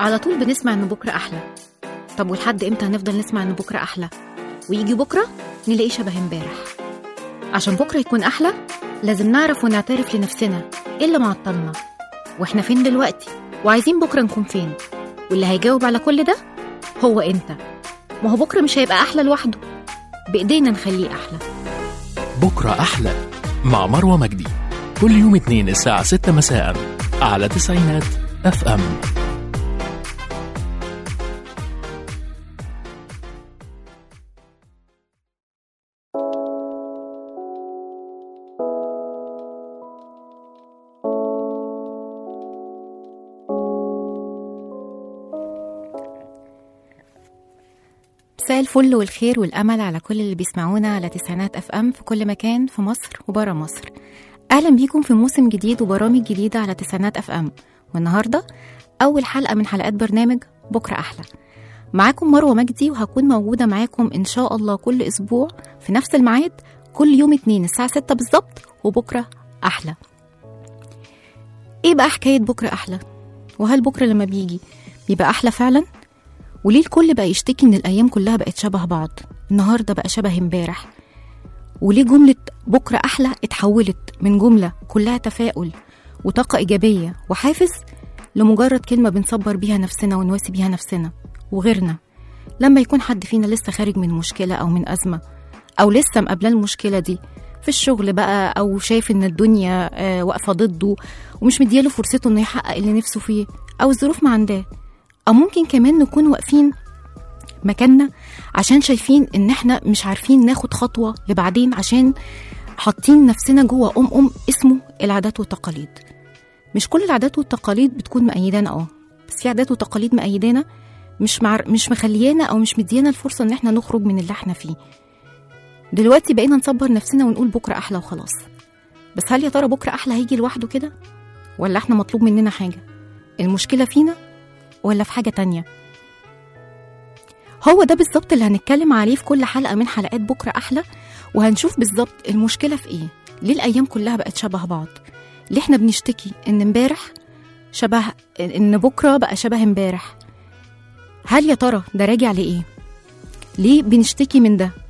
على طول بنسمع ان بكره احلى طب ولحد امتى هنفضل نسمع ان بكره احلى ويجي بكره نلاقيه شبه امبارح عشان بكره يكون احلى لازم نعرف ونعترف لنفسنا ايه اللي معطلنا واحنا فين دلوقتي وعايزين بكره نكون فين واللي هيجاوب على كل ده هو انت ما هو بكره مش هيبقى احلى لوحده بايدينا نخليه احلى بكرة أحلى مع مروة مجدي كل يوم اثنين الساعة 6 مساء على تسعينات اف ام مساء الفل والخير والامل على كل اللي بيسمعونا على تسعينات اف ام في كل مكان في مصر وبره مصر اهلا بيكم في موسم جديد وبرامج جديده على تسعينات اف ام والنهارده اول حلقه من حلقات برنامج بكره احلى معاكم مروه مجدي وهكون موجوده معاكم ان شاء الله كل اسبوع في نفس الميعاد كل يوم اتنين الساعه 6 بالظبط وبكره احلى ايه بقى حكايه بكره احلى وهل بكره لما بيجي بيبقى احلى فعلا وليه الكل بقى يشتكي ان الايام كلها بقت شبه بعض النهارده بقى شبه امبارح وليه جمله بكره احلى اتحولت من جمله كلها تفاؤل وطاقه ايجابيه وحافز لمجرد كلمه بنصبر بيها نفسنا ونواسي بيها نفسنا وغيرنا لما يكون حد فينا لسه خارج من مشكله او من ازمه او لسه مقابلاه المشكله دي في الشغل بقى او شايف ان الدنيا آه، واقفه ضده ومش مدياله فرصته انه يحقق اللي نفسه فيه او الظروف ما عنداه او ممكن كمان نكون واقفين مكاننا عشان شايفين ان احنا مش عارفين ناخد خطوه لبعدين عشان حاطين نفسنا جوه ام ام اسمه العادات والتقاليد مش كل العادات والتقاليد بتكون مأيدانا اه بس في عادات وتقاليد مأيدانا مش معر... مش مخليانا او مش مديانا الفرصه ان احنا نخرج من اللي احنا فيه دلوقتي بقينا نصبر نفسنا ونقول بكره احلى وخلاص بس هل يا ترى بكره احلى هيجي لوحده كده ولا احنا مطلوب مننا حاجه المشكله فينا ولا في حاجة تانية هو ده بالظبط اللي هنتكلم عليه في كل حلقة من حلقات بكرة أحلى وهنشوف بالظبط المشكلة في إيه ليه الأيام كلها بقت شبه بعض ليه إحنا بنشتكي إن امبارح شبه إن بكرة بقى شبه امبارح هل يا ترى ده راجع لإيه ليه بنشتكي من ده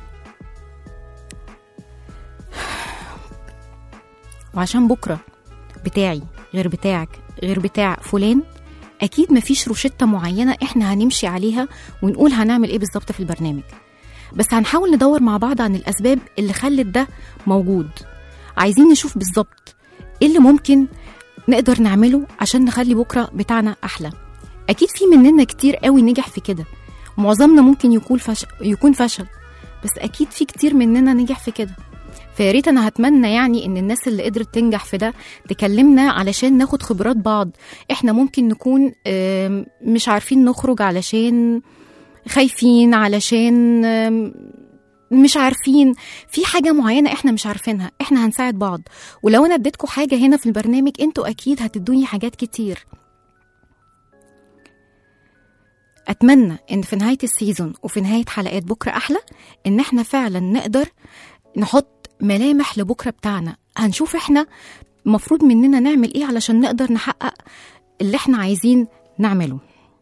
وعشان بكرة بتاعي غير بتاعك غير بتاع فلان اكيد مفيش روشتة معينة احنا هنمشي عليها ونقول هنعمل ايه بالظبط في البرنامج بس هنحاول ندور مع بعض عن الاسباب اللي خلت ده موجود عايزين نشوف بالظبط ايه اللي ممكن نقدر نعمله عشان نخلي بكرة بتاعنا احلى اكيد في مننا كتير قوي نجح في كده معظمنا ممكن يكون فشل يكون فشل بس اكيد في كتير مننا نجح في كده فيا ريت انا هتمنى يعني ان الناس اللي قدرت تنجح في ده تكلمنا علشان ناخد خبرات بعض احنا ممكن نكون آم، مش عارفين نخرج علشان خايفين علشان آم، مش عارفين في حاجة معينة احنا مش عارفينها احنا هنساعد بعض ولو انا اديتكم حاجة هنا في البرنامج انتوا اكيد هتدوني حاجات كتير اتمنى ان في نهاية السيزون وفي نهاية حلقات بكرة احلى ان احنا فعلا نقدر نحط ملامح لبكرة بتاعنا هنشوف احنا مفروض مننا نعمل ايه علشان نقدر نحقق اللي احنا عايزين نعمله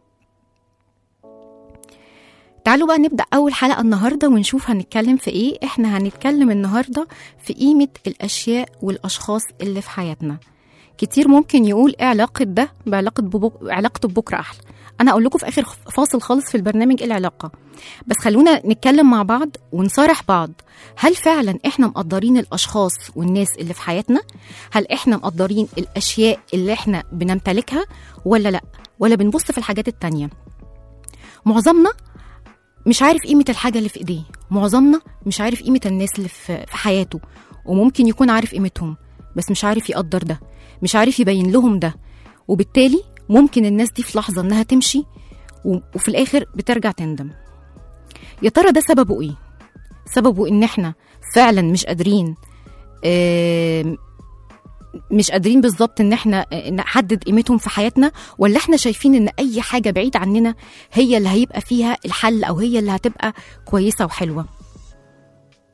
تعالوا بقى نبدأ أول حلقة النهاردة ونشوف هنتكلم في إيه إحنا هنتكلم النهاردة في قيمة الأشياء والأشخاص اللي في حياتنا كتير ممكن يقول إيه علاقة ده بعلاقة ببك... علاقته ببكرة أحلى أنا أقول لكم في آخر فاصل خالص في البرنامج إيه العلاقة بس خلونا نتكلم مع بعض ونصارح بعض هل فعلا إحنا مقدرين الأشخاص والناس اللي في حياتنا هل إحنا مقدرين الأشياء اللي إحنا بنمتلكها ولا لأ ولا بنبص في الحاجات التانية معظمنا مش عارف قيمة الحاجة اللي في ايديه معظمنا مش عارف قيمة الناس اللي في في حياته وممكن يكون عارف قيمتهم بس مش عارف يقدر ده مش عارف يبين لهم ده وبالتالي ممكن الناس دي في لحظة انها تمشي و- وفي الاخر بترجع تندم يا ترى ده سببه ايه سببه ان احنا فعلا مش قادرين آم، مش قادرين بالظبط ان احنا آه، نحدد قيمتهم في حياتنا ولا احنا شايفين ان اي حاجه بعيد عننا هي اللي هيبقى فيها الحل او هي اللي هتبقى كويسه وحلوه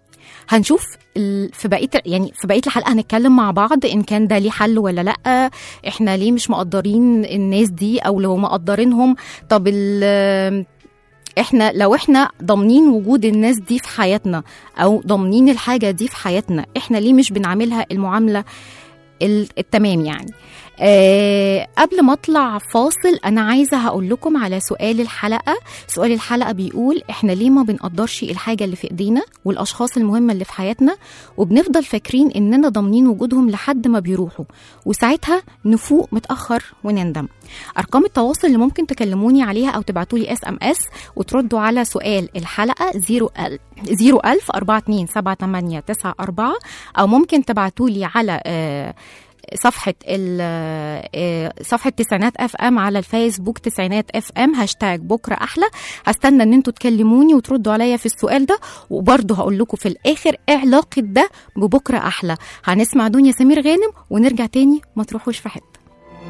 هنشوف ال- في بقيه يعني في بقيه الحلقه هنتكلم مع بعض ان كان ده ليه حل ولا لا احنا ليه مش مقدرين الناس دي او لو مقدرينهم طب ال- احنا لو احنا ضامنين وجود الناس دي في حياتنا او ضامنين الحاجه دي في حياتنا احنا ليه مش بنعاملها المعامله ال- التمام يعني أه قبل ما اطلع فاصل انا عايزه هقول لكم على سؤال الحلقه سؤال الحلقه بيقول احنا ليه ما بنقدرش الحاجه اللي في ايدينا والاشخاص المهمه اللي في حياتنا وبنفضل فاكرين اننا ضامنين وجودهم لحد ما بيروحوا وساعتها نفوق متاخر ونندم ارقام التواصل اللي ممكن تكلموني عليها او تبعتوا لي اس ام اس وتردوا على سؤال الحلقه 01000 01000 427 او ممكن تبعتوا لي على آه صفحة ال- آه، صفحة تسعينات اف ام على الفيسبوك تسعينات اف ام هاشتاج بكرة احلى هستنى ان انتوا تكلموني وتردوا عليا في السؤال ده وبرضه هقول لكم في الاخر ايه علاقة ده ببكرة احلى هنسمع دنيا سمير غانم ونرجع تاني ما تروحوش في حتة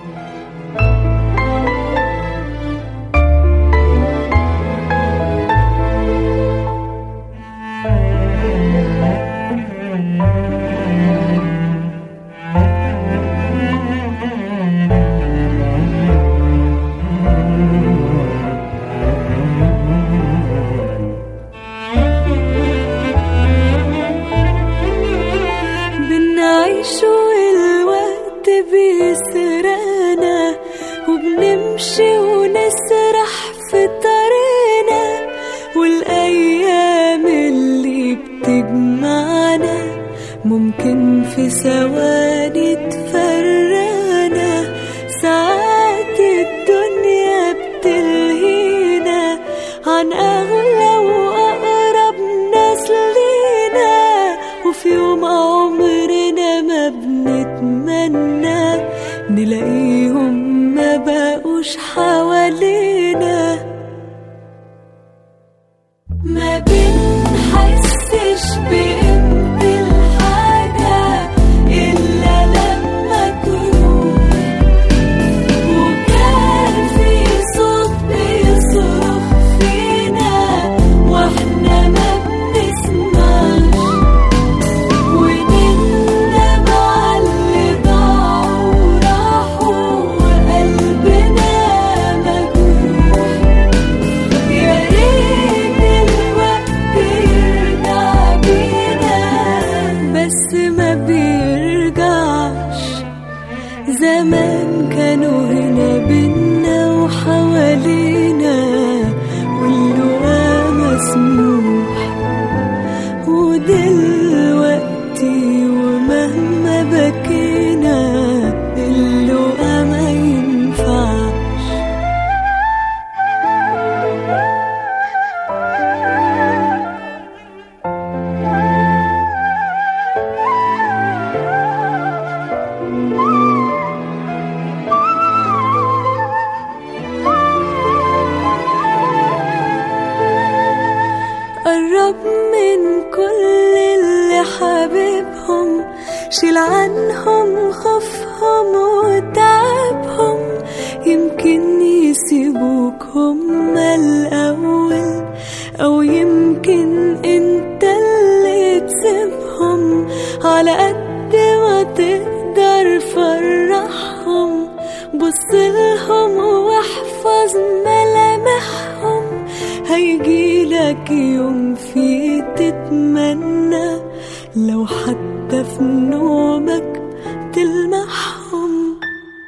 بنعيش والوقت بيسرقنا وبنمشي ونسرح في طريقنا والأيام اللي بتجمعنا ممكن في ثواني تفرقنا ساعات الدنيا بتلهينا عن أغلى وأقرب ناس لينا وفي يوم عمرنا ما بنتمنى نلاقيهم ما بقوش حوالينا ما بنحسش بقيمة الحاجة إلا لما تروح وكان في صوت بيصرخ فينا واحنا ما بنسمعش ونندم على اللي ضاعوا وراحوا وقلبنا مجروح يا ريت الوقت يرجع بينا بس ما بيرجعش زمان كانوا هنا بينا وحوالينا واللقا مسموح ودلوقتي ومهما بكينا اللقا ما ينفعش قرب من كل اللي حبيبهم شيل عنهم خوفهم وتعبهم يمكن يسيبوك هما الأول أو يمكن انت اللي تسيبهم على قد ما تقدر فرحهم بصلهم واحفظ ملامحهم هيجيلك يوم فيه تتمنى لو حتى في نومك تلمحهم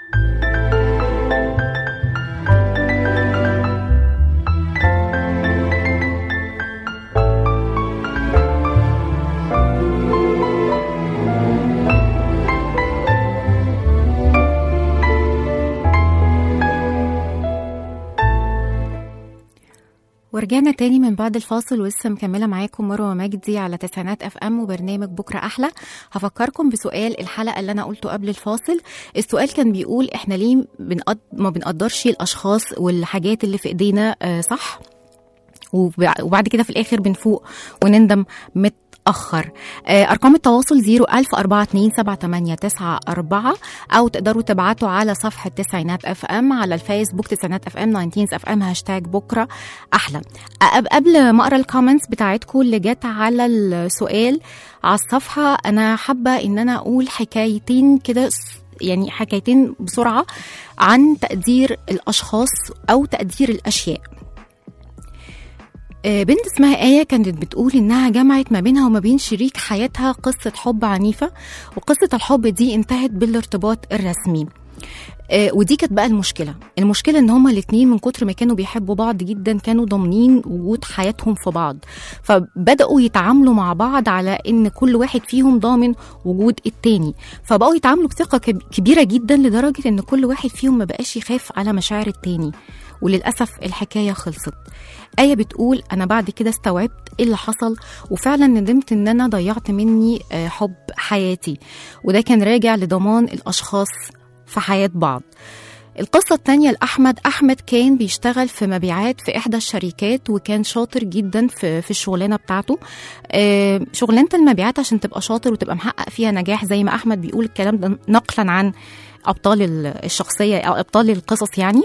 ورجعنا تاني من بعد الفاصل ولسه مكمله معاكم مروه مجدي على تسعينات اف ام وبرنامج بكره احلى هفكركم بسؤال الحلقه اللي انا قلته قبل الفاصل السؤال كان بيقول احنا ليه بنقد... ما بنقدرش الاشخاص والحاجات اللي في ايدينا آه، صح وب- وبعد كده في الاخر بنفوق ونندم متاخر متأخر آه، أرقام التواصل 010427894 أو تقدروا تبعتوا على صفحة تسعينات اف ام على الفيسبوك تسعينات اف ام 19 اف ام هاشتاج بكرة أحلى أب- قبل ما أقرأ الكومنتس بتاعتكم اللي جت على السؤال على الصفحة أنا حابة إن أنا أقول حكايتين كده س- يعني حكايتين بسرعة عن تقدير الأشخاص أو تقدير الأشياء آه، بنت اسمها آية كانت بتقول إنها جمعت ما بينها وما بين شريك حياتها قصة حب عنيفة وقصة الحب دي انتهت بالارتباط الرسمي آه، ودي كانت بقى المشكلة المشكلة ان هما الاتنين من كتر ما كانوا بيحبوا بعض جدا كانوا ضامنين وجود حياتهم في بعض فبدأوا يتعاملوا مع بعض على ان كل واحد فيهم ضامن وجود التاني فبقوا يتعاملوا بثقة كب- كبيرة جدا لدرجة ان كل واحد فيهم ما بقاش يخاف على مشاعر التاني وللأسف الحكاية خلصت آية بتقول أنا بعد كده استوعبت إيه اللي حصل وفعلا ندمت إن أنا ضيعت مني آه، حب حياتي وده كان راجع لضمان الأشخاص في حياة بعض القصة التانية لأحمد أحمد كان بيشتغل في مبيعات في إحدى الشركات وكان شاطر جدا في, في الشغلانة بتاعته آه، شغلانة المبيعات عشان تبقى شاطر وتبقى محقق فيها نجاح زي ما أحمد بيقول الكلام ده نقلا عن أبطال ال- الشخصية أو أبطال القصص يعني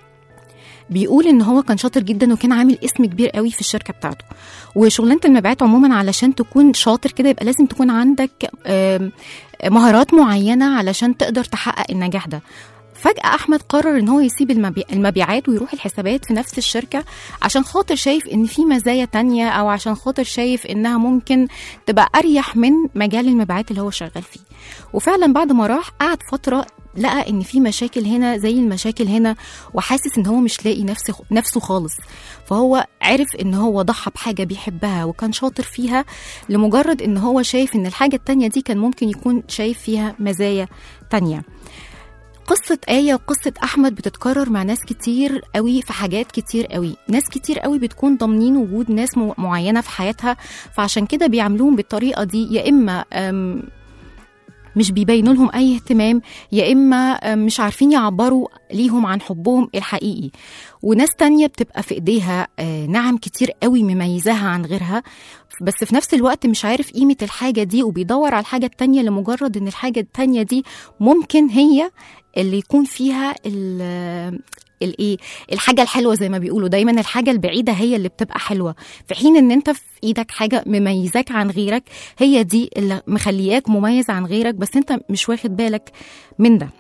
بيقول ان هو كان شاطر جدا وكان عامل اسم كبير قوي في الشركه بتاعته وشغلانه المبيعات عموما علشان تكون شاطر كده يبقى لازم تكون عندك آم، مهارات معينه علشان تقدر تحقق النجاح ده فجأة أحمد قرر إن هو يسيب المبي... المبيعات ويروح الحسابات في نفس الشركة عشان خاطر شايف إن في مزايا تانية أو عشان خاطر شايف إنها ممكن تبقى أريح من مجال المبيعات اللي هو شغال فيه وفعلا بعد ما راح قعد فترة لقى ان في مشاكل هنا زي المشاكل هنا وحاسس ان هو مش لاقي نفسه نفسه خالص فهو عرف ان هو ضحى بحاجه بيحبها وكان شاطر فيها لمجرد ان هو شايف ان الحاجه التانية دي كان ممكن يكون شايف فيها مزايا تانية قصة آية وقصة أحمد بتتكرر مع ناس كتير قوي في حاجات كتير قوي ناس كتير قوي بتكون ضامنين وجود ناس مو- معينة في حياتها فعشان كده بيعاملوهم بالطريقة دي يا إما أم، مش بيبينوا لهم اي اهتمام يا اما مش عارفين يعبروا ليهم عن حبهم الحقيقي وناس تانية بتبقى في ايديها آه، نعم كتير قوي مميزاها عن غيرها بس في نفس الوقت مش عارف قيمة الحاجة دي وبيدور على الحاجة التانية لمجرد ان الحاجة التانية دي ممكن هي اللي يكون فيها ال الايه الحاجه الحلوه زي ما بيقولوا دايما الحاجه البعيده هي اللي بتبقى حلوه في حين ان انت في ايدك حاجه مميزاك عن غيرك هي دي اللي مخلياك مميز عن غيرك بس انت مش واخد بالك من ده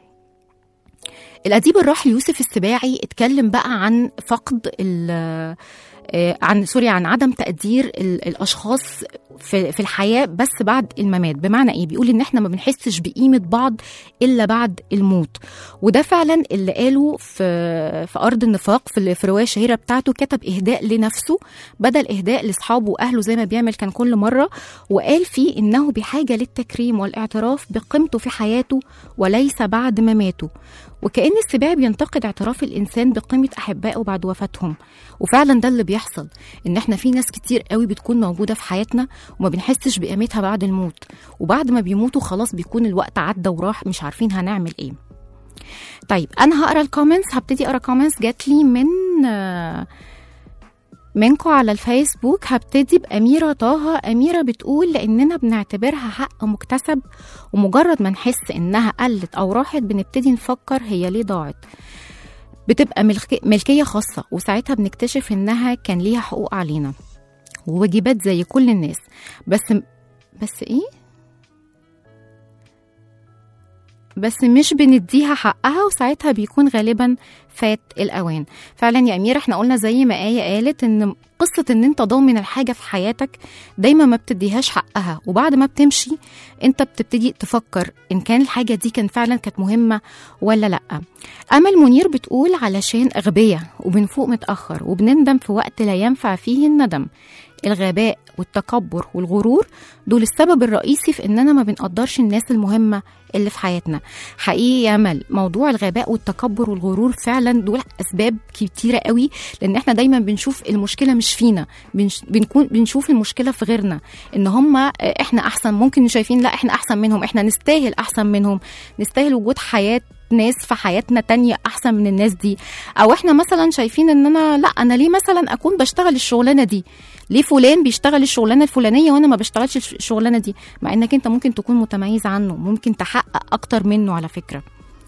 الأديب الراحل يوسف السباعي اتكلم بقى عن فقد ال آه، عن سوري عن عدم تقدير ال- الاشخاص في في الحياه بس بعد الممات بمعنى ايه بيقول ان احنا ما بنحسش بقيمه بعض الا بعد الموت وده فعلا اللي قاله في في ارض النفاق في ال- في الروايه الشهيره بتاعته كتب اهداء لنفسه بدل اهداء لاصحابه واهله زي ما بيعمل كان كل مره وقال فيه انه بحاجه للتكريم والاعتراف بقيمته في حياته وليس بعد مماته وكأن السباعي بينتقد اعتراف الإنسان بقيمة أحبائه بعد وفاتهم وفعلا ده اللي بيحصل إن إحنا في ناس كتير قوي بتكون موجودة في حياتنا وما بنحسش بقيمتها بعد الموت وبعد ما بيموتوا خلاص بيكون الوقت عدى وراح مش عارفين هنعمل إيه طيب أنا هقرا الكومنتس هبتدي أقرا كومنتس جات لي من آه، منكم على الفيسبوك هبتدي بأميرة طه أميرة بتقول لأننا بنعتبرها حق مكتسب ومجرد ما نحس إنها قلت أو راحت بنبتدي نفكر هي ليه ضاعت بتبقى ملك- ملكية خاصة وساعتها بنكتشف إنها كان ليها حقوق علينا وواجبات زي كل الناس بس بس إيه؟ بس مش بنديها حقها وساعتها بيكون غالبا فات الاوان فعلا يا اميره احنا قلنا زي ما ايه قالت ان قصه ان انت ضامن الحاجه في حياتك دايما ما بتديهاش حقها وبعد ما بتمشي انت بتبتدي تفكر ان كان الحاجه دي كان فعلا كانت مهمه ولا لا امل منير بتقول علشان اغبياء وبنفوق متاخر وبنندم في وقت لا ينفع فيه الندم الغباء والتكبر والغرور دول السبب الرئيسي في اننا ما بنقدرش الناس المهمه اللي في حياتنا حقيقي يا امل موضوع الغباء والتكبر والغرور فعلا دول اسباب كتيره قوي لان احنا دايما بنشوف المشكله مش فينا بنش بنكون بنشوف المشكله في غيرنا ان هم احنا احسن ممكن شايفين لا احنا احسن منهم احنا نستاهل احسن منهم نستاهل وجود حياه ناس في حياتنا تانية احسن من الناس دي او احنا مثلا شايفين ان انا لا انا ليه مثلا اكون بشتغل الشغلانه دي ليه فلان بيشتغل الشغلانه الفلانيه وانا ما بشتغلش الش- الشغلانه دي مع انك انت ممكن تكون متميز عنه ممكن تحقق اكتر منه على فكره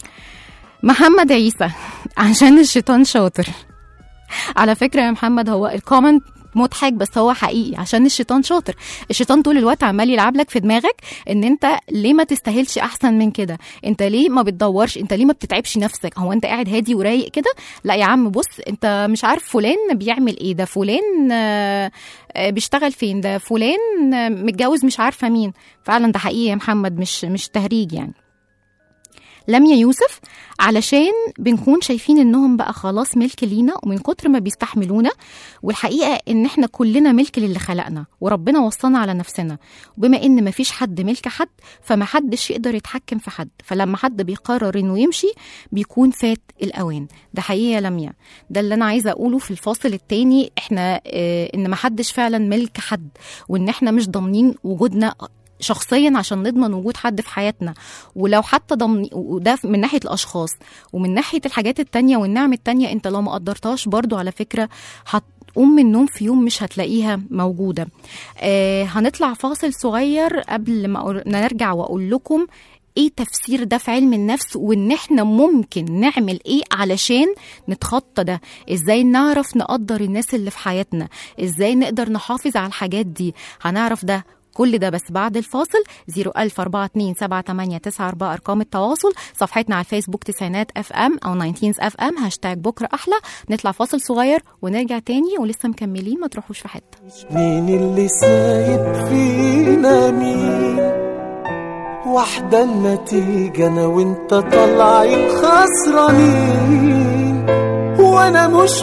محمد عيسى عشان الشيطان شاطر على فكره يا محمد هو الكومنت مضحك بس هو حقيقي عشان الشيطان شاطر الشيطان طول الوقت عمال يلعب لك في دماغك ان انت ليه ما تستاهلش احسن من كده انت ليه ما بتدورش انت ليه ما بتتعبش نفسك هو انت قاعد هادي ورايق كده لا يا عم بص انت مش عارف فلان بيعمل ايه ده فلان آه، آه، بيشتغل فين ده فلان آه، متجوز مش عارفه مين فعلا ده حقيقي يا محمد مش مش تهريج يعني لميا يوسف علشان بنكون شايفين انهم بقى خلاص ملك لينا ومن كتر ما بيستحملونا والحقيقه ان احنا كلنا ملك للي خلقنا وربنا وصانا على نفسنا وبما ان مفيش حد ملك حد فما حدش يقدر يتحكم في حد فلما حد بيقرر انه يمشي بيكون فات الاوان ده حقيقه يا لميا ده اللي انا عايزه اقوله في الفاصل التاني احنا اه ان ما حدش فعلا ملك حد وان احنا مش ضامنين وجودنا شخصيا عشان نضمن وجود حد في حياتنا ولو حتى ضمن وده من ناحيه الاشخاص ومن ناحيه الحاجات التانية والنعم التانية انت لو ما قدرتهاش برضو على فكره هتقوم من النوم في يوم مش هتلاقيها موجوده آه هنطلع فاصل صغير قبل ما أقول- نرجع واقول لكم ايه تفسير ده في علم النفس وان احنا ممكن نعمل ايه علشان نتخطى ده ازاي نعرف نقدر الناس اللي في حياتنا ازاي نقدر نحافظ على الحاجات دي هنعرف ده كل ده بس بعد الفاصل 010427894 ارقام التواصل صفحتنا على الفيسبوك تسعينات اف ام او 19 اف ام هاشتاج بكره احلى نطلع فاصل صغير ونرجع تاني ولسه مكملين ما تروحوش في حته مين اللي سايب فينا مين واحدة النتيجة أنا وأنت طالعين خسرانين وأنا مش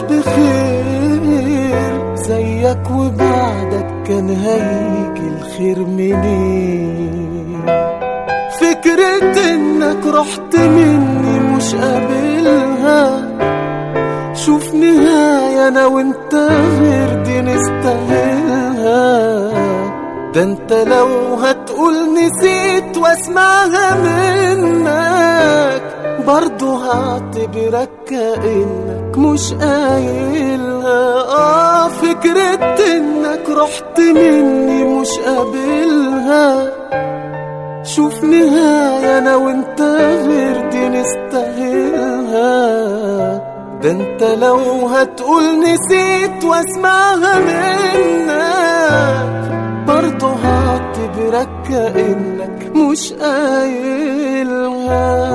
بخير زيك وبعدك كان هيجي الخير منين فكرة إنك رحت مني مش قابلها شوف نهاية أنا وأنت غير دي نستاهلها ده أنت لو هتقول نسيت واسمعها منك برضه هعتبرك كأنك مش قايلها آه فكرة إنك رحت مني مش قابلها شوف نهاية أنا وأنت غير دي نستاهلها ده أنت لو هتقول نسيت واسمعها منك برضه هعتبرك كأنك مش قايلها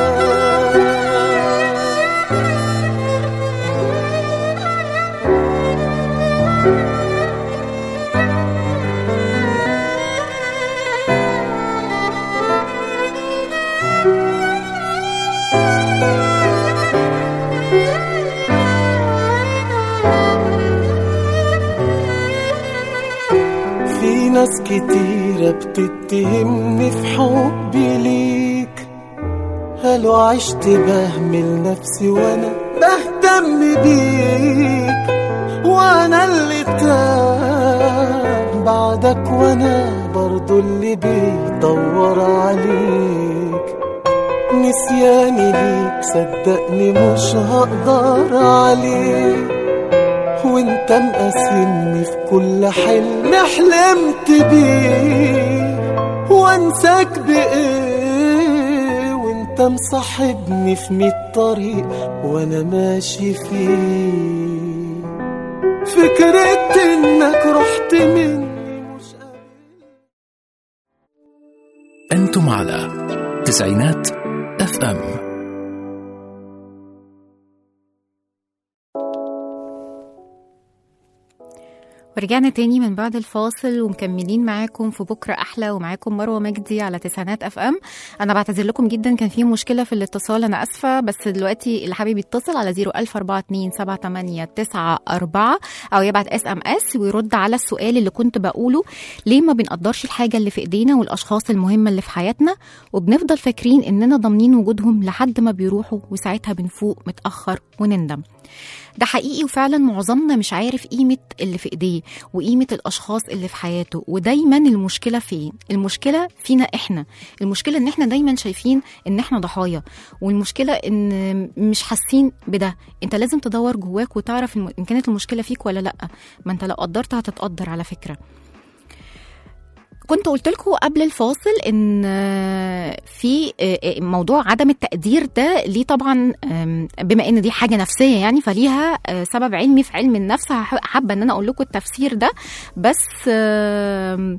في ناس كتيرة بتتهمني في حبي ليك قالوا عشت بهمل نفسي وانا بهتم بيك وانا اللي تاه بعدك وانا برضو اللي بيدور عليك نسياني ليك صدقني مش هقدر عليك وانت مقاسمني في كل حلم حلمت بيه وانساك بايه وانت مصاحبني في مية طريق وانا ماشي فيه فكرة انك رحت مني مش أنتم على تسعينات اف ام ورجعنا تاني من بعد الفاصل ومكملين معاكم في بكرة أحلى ومعاكم مروة مجدي على تسعينات أف أم أنا بعتذر لكم جدا كان في مشكلة في الاتصال أنا أسفة بس دلوقتي اللي حابب يتصل على 014278994 أو يبعت اس ام اس ويرد على السؤال اللي كنت بقوله ليه ما بنقدرش الحاجة اللي في إيدينا والأشخاص المهمة اللي في حياتنا وبنفضل فاكرين إننا ضامنين وجودهم لحد ما بيروحوا وساعتها بنفوق متأخر ونندم ده حقيقي وفعلا معظمنا مش عارف قيمة اللي في ايديه وقيمة الاشخاص اللي في حياته ودايما المشكلة فين المشكلة فينا احنا المشكلة ان احنا دايما شايفين ان احنا ضحايا والمشكلة ان مش حاسين بده انت لازم تدور جواك وتعرف الم- ان كانت المشكلة فيك ولا لا ما انت لو قدرت هتتقدر على فكرة كنت قلت لكم قبل الفاصل ان آه، في آه، آه، موضوع عدم التقدير ده ليه طبعا آم، بما ان دي حاجه نفسيه يعني فليها آه، سبب علمي في علم النفس هح- حابه ان انا اقول لكم التفسير ده بس آم،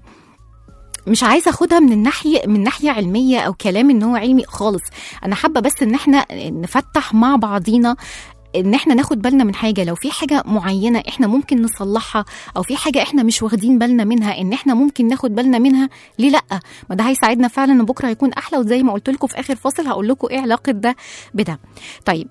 مش عايزه اخدها من الناحيه من ناحيه علميه او كلام ان هو علمي خالص انا حابه بس ان احنا نفتح مع بعضينا ان احنا ناخد بالنا من حاجه لو في حاجه معينه احنا ممكن نصلحها او في حاجه احنا مش واخدين بالنا منها ان احنا ممكن ناخد بالنا منها ليه لا ما ده هيساعدنا فعلا ان بكره هيكون احلى وزي ما قلت لكم في اخر فاصل هقول لكم ايه علاقه ده بده طيب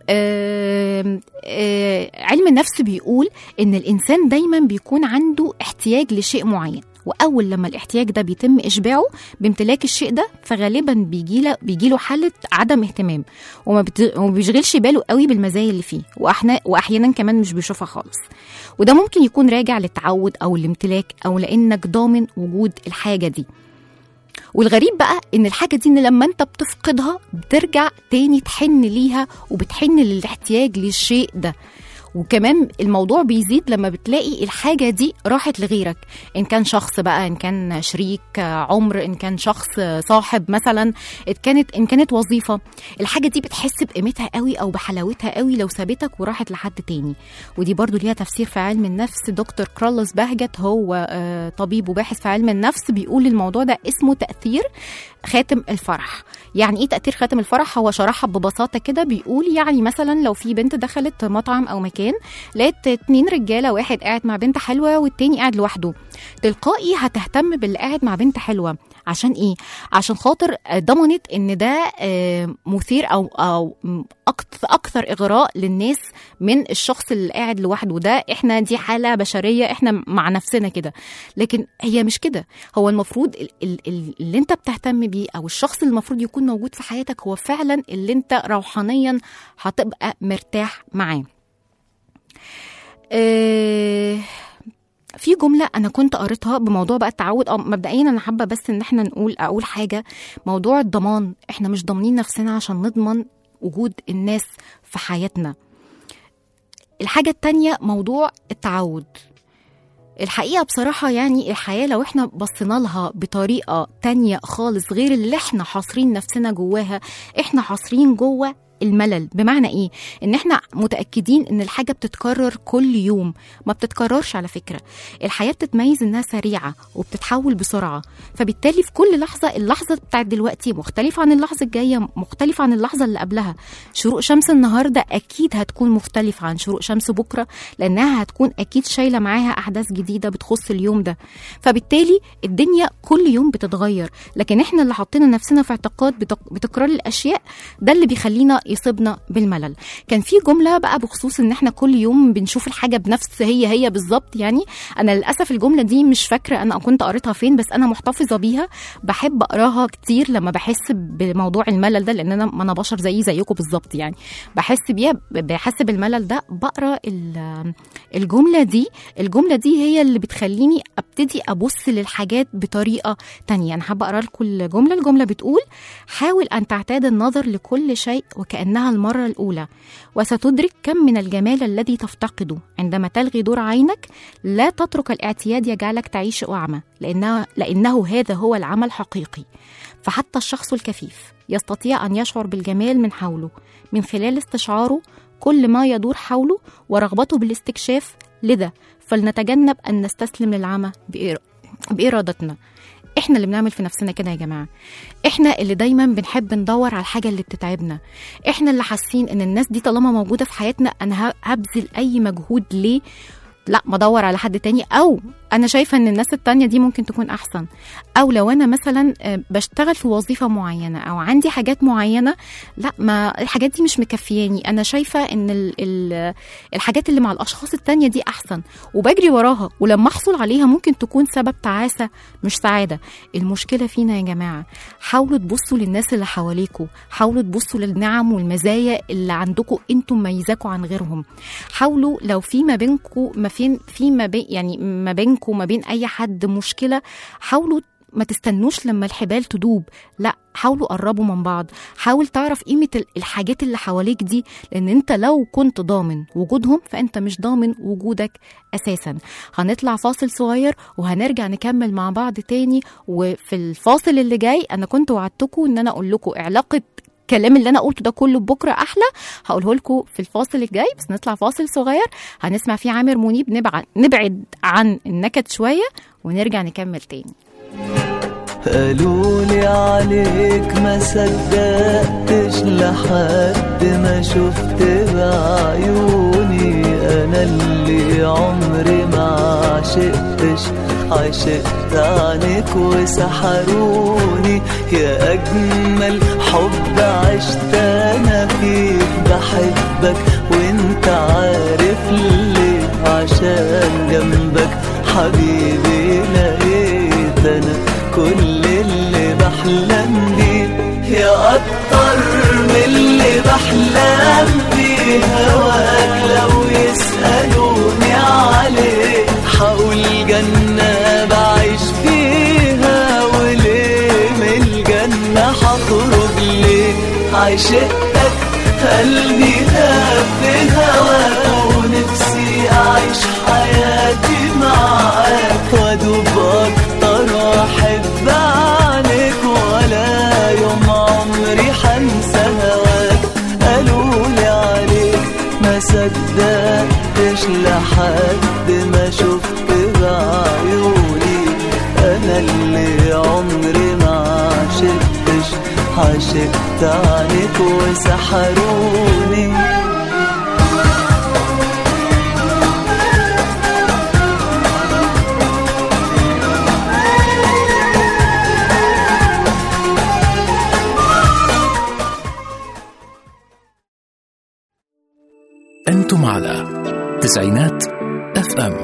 آه آه علم النفس بيقول ان الانسان دايما بيكون عنده احتياج لشيء معين واول لما الاحتياج ده بيتم اشباعه بامتلاك الشيء ده فغالبا بيجي له بيجي له حاله عدم اهتمام وما بت- وما بيشغلش باله قوي بالمزايا اللي فيه وأحنا واحيانا كمان مش بيشوفها خالص وده ممكن يكون راجع للتعود او الامتلاك او لانك ضامن وجود الحاجه دي والغريب بقى ان الحاجه دي ان لما انت بتفقدها بترجع تاني تحن ليها وبتحن للاحتياج للشيء ده وكمان الموضوع بيزيد لما بتلاقي الحاجة دي راحت لغيرك إن كان شخص بقى إن كان شريك عمر إن كان شخص صاحب مثلا إن كانت إن كانت وظيفة الحاجة دي بتحس بقيمتها قوي أو بحلاوتها قوي لو سابتك وراحت لحد تاني ودي برضو ليها تفسير في علم النفس دكتور كرولوس بهجت هو آه، طبيب وباحث في علم النفس بيقول الموضوع ده اسمه تأثير خاتم الفرح يعني ايه تأثير خاتم الفرح هو شرحها ببساطة كده بيقول يعني مثلا لو في بنت دخلت مطعم أو مكان لقيت اتنين رجالة واحد قاعد مع بنت حلوة والتاني قاعد لوحده تلقائي هتهتم باللي قاعد مع بنت حلوة عشان ايه عشان خاطر ضمنت ان ده آه، مثير او او أكثر, اكثر اغراء للناس من الشخص اللي قاعد لوحده ده احنا دي حاله بشريه احنا مع نفسنا كده لكن هي مش كده هو المفروض ال- ال- ال- اللي انت بتهتم بيه او الشخص اللي المفروض يكون موجود في حياتك هو فعلا اللي انت روحانيا هتبقى مرتاح معاه آه، في جملة أنا كنت قريتها بموضوع بقى التعود أو مبدئيا أنا حابة بس إن إحنا نقول أقول حاجة موضوع الضمان إحنا مش ضامنين نفسنا عشان نضمن وجود الناس في حياتنا الحاجة التانية موضوع التعود الحقيقة بصراحة يعني الحياة لو احنا بصينا لها بطريقة تانية خالص غير اللي احنا حاصرين نفسنا جواها احنا حاصرين جوه الملل بمعنى ايه ان احنا متاكدين ان الحاجه بتتكرر كل يوم ما بتتكررش على فكره الحياه بتتميز انها سريعه وبتتحول بسرعه فبالتالي في كل لحظه اللحظه بتاعت دلوقتي مختلفه عن اللحظه الجايه مختلفه عن اللحظه اللي قبلها شروق شمس النهارده اكيد هتكون مختلفه عن شروق شمس بكره لانها هتكون اكيد شايله معاها احداث جديده بتخص اليوم ده فبالتالي الدنيا كل يوم بتتغير لكن احنا اللي حطينا نفسنا في اعتقاد بتك- بتكرار الاشياء ده اللي بيخلينا يصيبنا بالملل كان في جمله بقى بخصوص ان احنا كل يوم بنشوف الحاجه بنفس هي هي بالظبط يعني انا للاسف الجمله دي مش فاكره انا كنت قريتها فين بس انا محتفظه بيها بحب اقراها كتير لما بحس بموضوع الملل ده لان انا ما انا بشر زيي زيكم بالظبط يعني بحس بيها بحس بالملل ده بقرا ال- الجمله دي الجمله دي هي اللي بتخليني ابتدي ابص للحاجات بطريقه تانية انا حابه اقرا لكم الجمله الجمله بتقول حاول ان تعتاد النظر لكل شيء وكانها المره الاولى وستدرك كم من الجمال الذي تفتقده عندما تلغي دور عينك لا تترك الاعتياد يجعلك تعيش اعمى لانه لانه هذا هو العمل الحقيقي فحتى الشخص الكفيف يستطيع ان يشعر بالجمال من حوله من خلال استشعاره كل ما يدور حوله ورغبته بالاستكشاف لذا فلنتجنب ان نستسلم للعمى بإر- بارادتنا احنا اللي بنعمل في نفسنا كده يا جماعه احنا اللي دايما بنحب ندور على الحاجه اللي بتتعبنا احنا اللي حاسين ان الناس دي طالما موجوده في حياتنا انا ه- هبذل اي مجهود ليه لا ما ادور على حد تاني او انا شايفه ان الناس التانية دي ممكن تكون احسن او لو انا مثلا آه، بشتغل في وظيفه معينه او عندي حاجات معينه لا ما الحاجات دي مش مكفياني انا شايفه ان ال ال الحاجات اللي مع الاشخاص التانية دي احسن وبجري وراها ولما احصل عليها ممكن تكون سبب تعاسه مش سعاده المشكله فينا يا جماعه حاولوا تبصوا للناس اللي حواليكوا حاولوا تبصوا للنعم والمزايا اللي عندكم انتم مميزاكوا عن غيرهم حاولوا لو في ما بينكم ما فين في ما بين يعني ما بينكم وما بين اي حد مشكله حاولوا ما تستنوش لما الحبال تدوب لا حاولوا قربوا من بعض حاول تعرف قيمة ال- الحاجات اللي حواليك دي لأن أنت لو كنت ضامن وجودهم فأنت مش ضامن وجودك أساسا هنطلع فاصل صغير وهنرجع نكمل مع بعض تاني وفي الفاصل اللي جاي أنا كنت وعدتكم إن أنا أقول لكم علاقة الكلام اللي انا قلته ده كله بكره احلى هقوله لكم في الفاصل الجاي بس نطلع فاصل صغير هنسمع فيه عامر منيب نبعد نبعد عن النكد شويه ونرجع نكمل تاني قالوا لي عليك ما صدقتش لحد ما شفت بعيوني انا اللي عمري ما عشقتش عشقت عنك وسحروني يا اجمل حب عشت انا فيك بحبك وانت عارف ليه عشان جنبك حبيبي لقيت انا كل اللي بحلم بيه يا اكتر من اللي بحلم بيه هواك لو يسألوني عليه حقول جنة بعيش فيها وليه من الجنة هخرج ليه عشقتك قلبي هاب في هواك ونفسي أعيش حياتي معاك وأدوب أكتر وأحب عنك ولا يوم عمري حنسى هواك قالوا لي عليك ما صدقتش لحد ما شفت بعيوني أنا اللي عمري ما عشقتش عشقت عنك وسحروني أنتم على تسعينات اف ام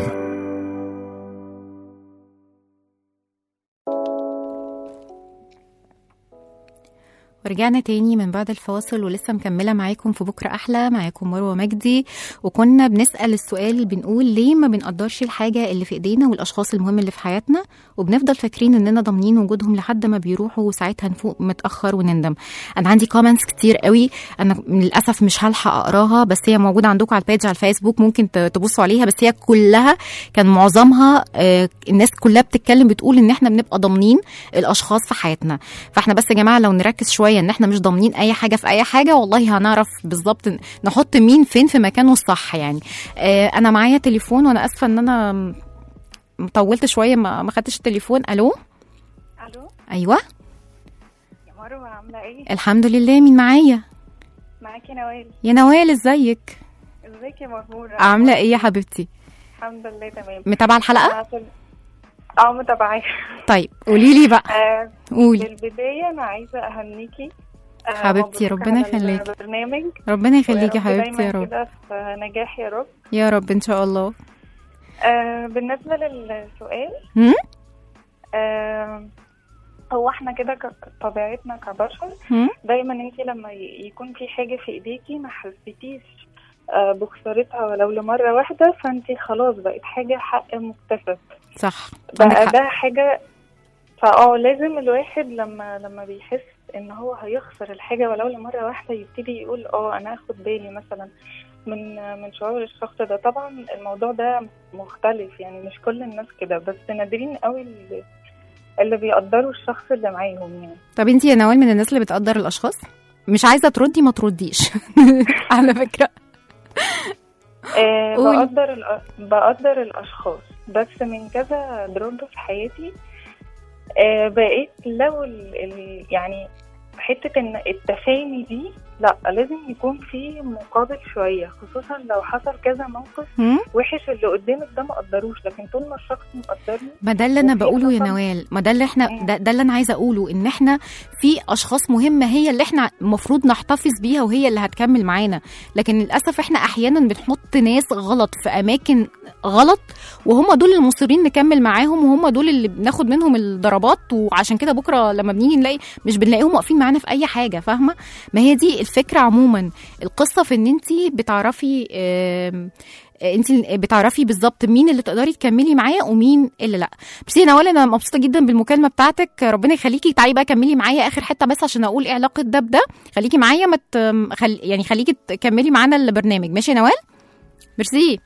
ورجعنا تاني من بعد الفاصل ولسه مكملة معاكم في بكرة أحلى معاكم مروة مجدي وكنا بنسأل السؤال بنقول ليه ما بنقدرش الحاجة اللي في إيدينا والأشخاص المهم اللي في حياتنا وبنفضل فاكرين إننا ضامنين وجودهم لحد ما بيروحوا وساعتها نفوق متأخر ونندم أنا عندي كومنتس كتير قوي أنا للأسف مش هلحق أقراها بس هي موجودة عندكم على البيج على الفيسبوك ممكن ت- تبصوا عليها بس هي كلها كان معظمها آه، الناس كلها بتتكلم بتقول إن إحنا بنبقى ضامنين الأشخاص في حياتنا فاحنا بس يا جماعه لو نركز شويه ان احنا مش ضامنين اي حاجه في اي حاجه والله هنعرف بالظبط ن- نحط مين فين في مكانه الصح يعني آه انا معايا تليفون وانا اسفه ان انا م- طولت شويه ما ما خدتش التليفون الو الو ايوه يا مروه عامله ايه الحمد لله مين معايا معاكي نوال يا نوال ازيك ازيك يا مغموره عامله ايه يا حبيبتي الحمد لله تمام متابعه الحلقه عشان اه متابعاك طيب قولي لي بقى آه قولي بالبدايه انا عايزه اهنيكي آه حبيبتي، مبروك ربنا على يخليكي. البرنامج ربنا يخليكي يا ويا رب حبيبتي يا دايماً رب كده في نجاح يا رب يا رب ان شاء الله آه بالنسبه للسؤال هم؟ آه هو احنا كده ك- طبيعتنا كبشر هم؟ دايما انت لما ي- يكون في حاجه في ايديكي ما حسيتيش آه، بخسارتها ولو لمره واحده فانت خلاص بقت حاجه حق مكتسب صح عندك بقى حق ده حاجه فاه لازم الواحد لما لما بيحس ان هو هيخسر الحاجه ولو لمره واحده يبتدي يقول اه انا اخد بالي مثلا من من شعور الشخص ده طبعا الموضوع ده مختلف يعني مش كل الناس كده بس نادرين قوي اللي, اللي بيقدروا الشخص اللي معاهم يعني طب انت يا نوال من الناس اللي بتقدر الاشخاص مش عايزه تردي ما ترديش على فكره آه قولي. بقدر الأ- بقدر الاشخاص بس من كذا دروب في حياتي آه بقيت لو ال ال يعني حته ان التفاني دي لا لازم يكون في مقابل شويه خصوصا لو حصل كذا موقف هم؟ وحش اللي قدامك ده ما قدروش لكن طول ما الشخص مقدرني ما ده اللي انا وفي بقوله يا أصلاً- نوال ما ده اللي احنا مم. ده, ده اللي انا عايزه اقوله ان احنا في اشخاص مهمه هي اللي احنا المفروض نحتفظ بيها وهي اللي هتكمل معانا لكن للاسف احنا احيانا بنحط ناس غلط في اماكن غلط وهم دول المصرين نكمل معاهم وهم دول اللي بناخد منهم الضربات وعشان كده بكره لما بنيجي نلاقي مش بنلاقيهم واقفين معانا في اي حاجه فاهمه ما هي دي الفكره عموما القصه في ان انت بتعرفي آم، انت بتعرفي بالظبط مين اللي تقدري تكملي معاه ومين اللي لا بس يا نوال انا مبسوطه جدا بالمكالمه بتاعتك ربنا يخليكي تعالي بقى كملي معايا اخر حته بس عشان اقول ايه علاقه ده بده خليكي معايا ما مت... خل... يعني خليكي تكملي معانا البرنامج ماشي يا نوال ميرسي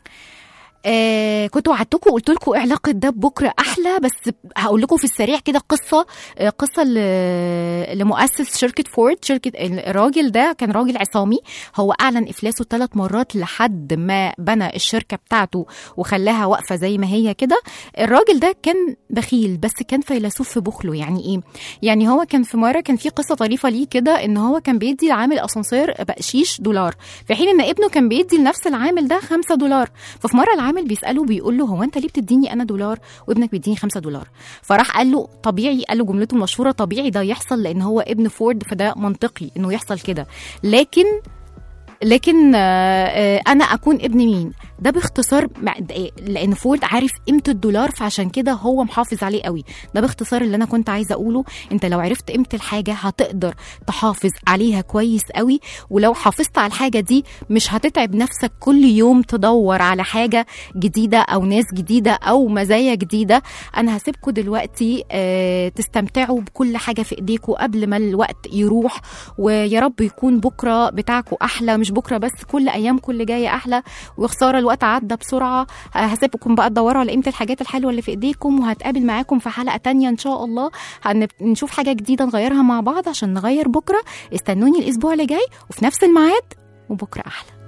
آه كنت وعدتكم وقلت لكم ايه علاقه ده بكره احلى بس هقول لكم في السريع كده قصه آه قصه ل- لمؤسس شركه فورد شركه الراجل ده كان راجل عصامي هو اعلن افلاسه ثلاث مرات لحد ما بنى الشركه بتاعته وخلاها واقفه زي ما هي كده الراجل ده كان بخيل بس كان فيلسوف في بخله يعني ايه يعني هو كان في مره كان في قصه طريفه ليه كده ان هو كان بيدي لعامل اسانسير بقشيش دولار في حين ان ابنه كان بيدي لنفس العامل ده خمسة دولار ففي مره العامل بيساله بيقول له هو انت ليه بتديني انا دولار وابنك بيديني خمسة دولار فراح قال له طبيعي قال له جملته المشهوره طبيعي ده يحصل لان هو ابن فورد فده منطقي انه يحصل كده لكن لكن آه، آه، انا اكون ابن مين ده باختصار مع- ده إيه؟ لان فورد عارف قيمه الدولار فعشان كده هو محافظ عليه قوي ده باختصار اللي انا كنت عايزه اقوله انت لو عرفت قيمه الحاجه هتقدر تحافظ عليها كويس قوي ولو حافظت على الحاجه دي مش هتتعب نفسك كل يوم تدور على حاجه جديده او ناس جديده او مزايا جديده انا هسيبكم دلوقتي آه، تستمتعوا بكل حاجه في ايديكم قبل ما الوقت يروح ويا رب يكون بكره بتاعكم احلى مش بكره بس كل ايامكم اللي جايه احلى وخساره الوقت عدى بسرعه آه، هسيبكم بقى تدوروا على قيمه الحاجات الحلوه اللي في ايديكم وهتقابل معاكم في حلقه تانية ان شاء الله هنب- نشوف حاجه جديده نغيرها مع بعض عشان نغير بكره استنوني الاسبوع اللي جاي وفي نفس الميعاد وبكره احلى